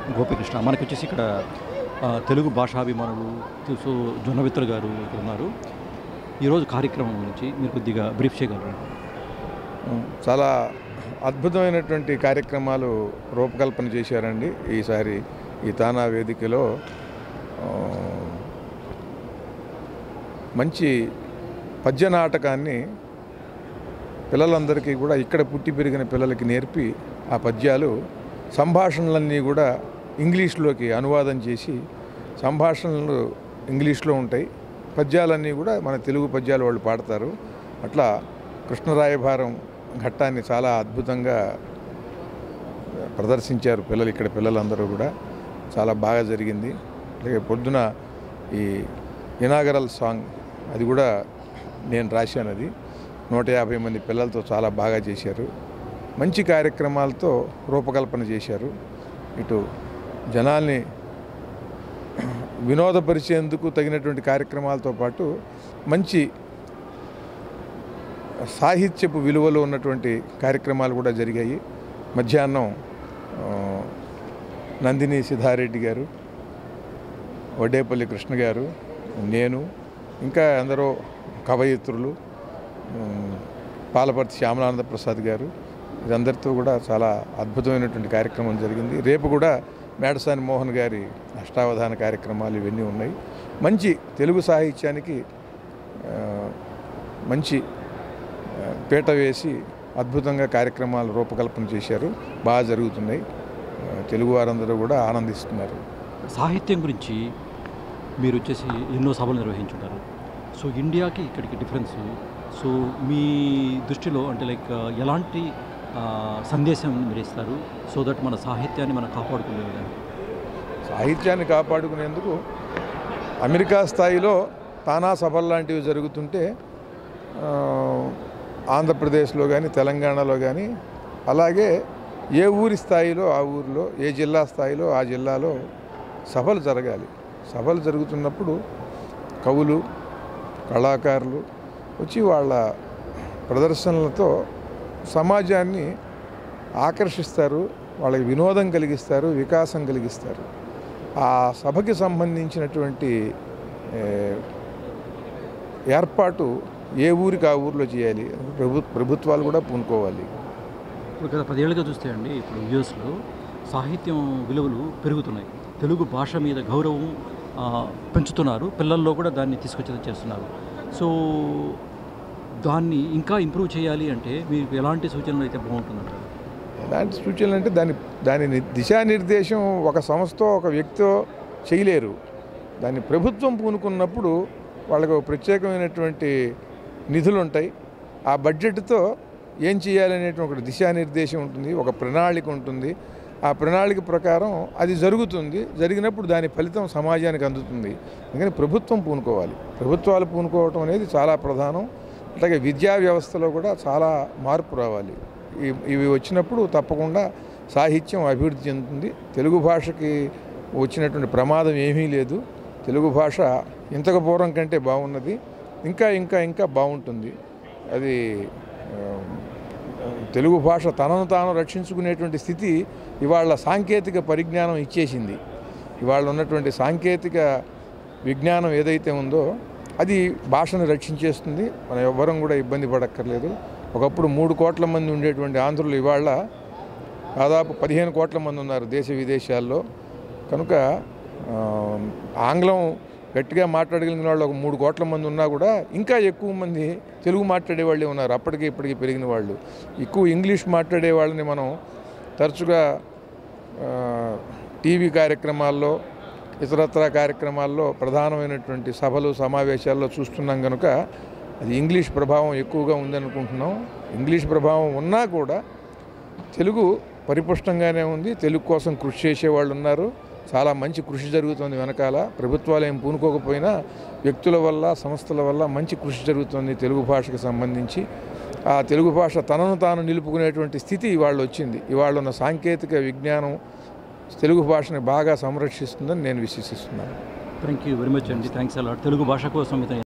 గోపికృష్ణ మనకి వచ్చేసి ఇక్కడ ఆ, తెలుగు భాషాభిమానులు సో జొన్నవిత్తులు గారు ఇక్కడ ఉన్నారు ఈరోజు కార్యక్రమం గురించి మీరు కొద్దిగా బ్రీఫ్ చేయగలరు చాలా అద్భుతమైనటువంటి కార్యక్రమాలు రూపకల్పన చేశారండి ఈసారి ఈ తానా వేదికలో ఆ, మంచి పద్య నాటకాన్ని పిల్లలందరికీ కూడా ఇక్కడ పుట్టి పెరిగిన పిల్లలకి నేర్పి ఆ పద్యాలు సంభాషణలన్నీ కూడా ఇంగ్లీష్లోకి అనువాదం చేసి సంభాషణలు ఇంగ్లీష్లో ఉంటాయి పద్యాలన్నీ కూడా మన తెలుగు పద్యాలు వాళ్ళు పాడతారు అట్లా కృష్ణరాయభారం ఘట్టాన్ని చాలా అద్భుతంగా ప్రదర్శించారు పిల్లలు ఇక్కడ పిల్లలందరూ కూడా చాలా బాగా జరిగింది అలాగే పొద్దున ఈ ఇనాగరల్ సాంగ్ అది కూడా నేను రాశాను అది నూట యాభై మంది పిల్లలతో చాలా బాగా చేశారు మంచి కార్యక్రమాలతో రూపకల్పన చేశారు ఇటు జనాల్ని వినోదపరిచేందుకు తగినటువంటి కార్యక్రమాలతో పాటు మంచి సాహిత్యపు విలువలు ఉన్నటువంటి కార్యక్రమాలు కూడా జరిగాయి మధ్యాహ్నం ఆ, నందిని సిద్ధారెడ్డి గారు వడ్డేపల్లి కృష్ణ గారు నేను ఇంకా ఎందరో కవయిత్రులు ఉమ్, పాలపర్తి శ్యామలానంద ప్రసాద్ గారు వీరందరితో కూడా చాలా అద్భుతమైనటువంటి కార్యక్రమం జరిగింది రేపు కూడా మేడసాని మోహన్ గారి అష్టావధాన కార్యక్రమాలు ఇవన్నీ ఉన్నాయి మంచి తెలుగు సాహిత్యానికి ఆ, మంచి ఆ, పీట వేసి అద్భుతంగా కార్యక్రమాలు రూపకల్పన చేశారు బాగా జరుగుతున్నాయి ఆ, తెలుగు వారందరూ కూడా ఆనందిస్తున్నారు సాహిత్యం గురించి మీరు వచ్చేసి ఎన్నో సభలు నిర్వహించుంటారు సో ఇండియాకి ఇక్కడికి డిఫరెన్స్ సో మీ దృష్టిలో అంటే లైక్ ఎలాంటి ఆ, సందేశం మీరు ఇస్తారు సో దట్ మన సాహిత్యాన్ని మనం కాపాడుకునే విధంగా సాహిత్యాన్ని కాపాడుకునేందుకు అమెరికా స్థాయిలో తానా సభలు లాంటివి జరుగుతుంటే ఆ, ఆంధ్రప్రదేశ్లో కానీ తెలంగాణలో కానీ అలాగే ఏ ఊరి స్థాయిలో ఆ ఊరిలో ఏ జిల్లా స్థాయిలో ఆ జిల్లాలో సభలు జరగాలి సభలు జరుగుతున్నప్పుడు కవులు కళాకారులు వచ్చి వాళ్ళ ప్రదర్శనలతో సమాజాన్ని ఆకర్షిస్తారు వాళ్ళకి వినోదం కలిగిస్తారు వికాసం కలిగిస్తారు ఆ సభకి సంబంధించినటువంటి ఏ, ఏర్పాటు ఏ ఊరికి ఆ ఊరిలో చేయాలి ప్రభు ప్రభుత్వాలు కూడా పూనుకోవాలి ఇప్పుడు గత పదేళ్ళుగా చూస్తే అండి ఇప్పుడు యుఎస్లో సాహిత్యం విలువలు పెరుగుతున్నాయి తెలుగు భాష మీద గౌరవం ఆ, పెంచుతున్నారు పిల్లల్లో కూడా దాన్ని తీసుకొచ్చేది చేస్తున్నారు సో దాన్ని ఇంకా ఇంప్రూవ్ చేయాలి అంటే మీకు ఎలాంటి సూచనలు అయితే బాగుంటుందంటారు ఎలాంటి సూచనలు అంటే దాని దాని ని- దిశానిర్దేశం ఒక సంస్థ ఒక వ్యక్తితో చేయలేరు దాన్ని ప్రభుత్వం పూనుకున్నప్పుడు వాళ్ళకు ఒక ప్రత్యేకమైనటువంటి నిధులు ఉంటాయి ఆ బడ్జెట్తో ఏం చేయాలనేటువంటి ఒక దిశానిర్దేశం ఉంటుంది ఒక ప్రణాళిక ఉంటుంది ఆ ప్రణాళిక ప్రకారం అది జరుగుతుంది జరిగినప్పుడు దాని ఫలితం సమాజానికి అందుతుంది అందుకని ప్రభుత్వం పూనుకోవాలి ప్రభుత్వాలు పూనుకోవటం అనేది చాలా ప్రధానం అలాగే విద్యా వ్యవస్థలో కూడా చాలా మార్పు రావాలి ఈ- ఇవి వచ్చినప్పుడు తప్పకుండా సాహిత్యం అభివృద్ధి చెందుతుంది తెలుగు భాషకి వచ్చినటువంటి ప్రమాదం ఏమీ లేదు తెలుగు భాష ఇంతకు పూర్వం కంటే బాగున్నది ఇంకా ఇంకా ఇంకా బాగుంటుంది అది ఆ, తెలుగు భాష తనను తాను రక్షించుకునేటువంటి స్థితి ఇవాళ సాంకేతిక పరిజ్ఞానం ఇచ్చేసింది ఇవాళ ఉన్నటువంటి సాంకేతిక విజ్ఞానం ఏదైతే ఉందో అది భాషను రక్షించేస్తుంది మనం ఎవ్వరం కూడా ఇబ్బంది పడక్కర్లేదు ఒకప్పుడు మూడు కోట్ల మంది ఉండేటువంటి ఆంధ్రులు ఇవాళ దాదాపు పదిహేను కోట్ల మంది ఉన్నారు దేశ విదేశాల్లో కనుక ఆ, ఆంగ్లం గట్టిగా మాట్లాడగలిగిన వాళ్ళు ఒక మూడు కోట్ల మంది ఉన్నా కూడా ఇంకా ఎక్కువ మంది తెలుగు మాట్లాడే వాళ్ళే ఉన్నారు అప్పటికి ఇప్పటికి పెరిగిన వాళ్ళు ఎక్కువ ఇంగ్లీష్ మాట్లాడే వాళ్ళని మనం తరచుగా ఆ, టీవీ కార్యక్రమాల్లో ఇతరత్ర కార్యక్రమాల్లో ప్రధానమైనటువంటి సభలు సమావేశాల్లో చూస్తున్నాం కనుక అది ఇంగ్లీష్ ప్రభావం ఎక్కువగా ఉందనుకుంటున్నాం ఇంగ్లీష్ ప్రభావం ఉన్నా కూడా తెలుగు పరిపుష్టంగానే ఉంది తెలుగు కోసం కృషి చేసేవాళ్ళు ఉన్నారు చాలా మంచి కృషి జరుగుతుంది వెనకాల ప్రభుత్వాలు ఏం పూనుకోకపోయినా వ్యక్తుల వల్ల సంస్థల వల్ల మంచి కృషి జరుగుతుంది తెలుగు భాషకు సంబంధించి ఆ తెలుగు భాష తనను తాను నిలుపుకునేటువంటి స్థితి ఇవాళ వచ్చింది ఇవాళ ఉన్న సాంకేతిక విజ్ఞానం తెలుగు భాషని బాగా సంరక్షిస్తుందని నేను విశ్వసిస్తున్నాను థ్యాంక్ యూ వెరీ మచ్ అండి థ్యాంక్స్ అలాట్ తెలుగు భాష కోసం ఇతను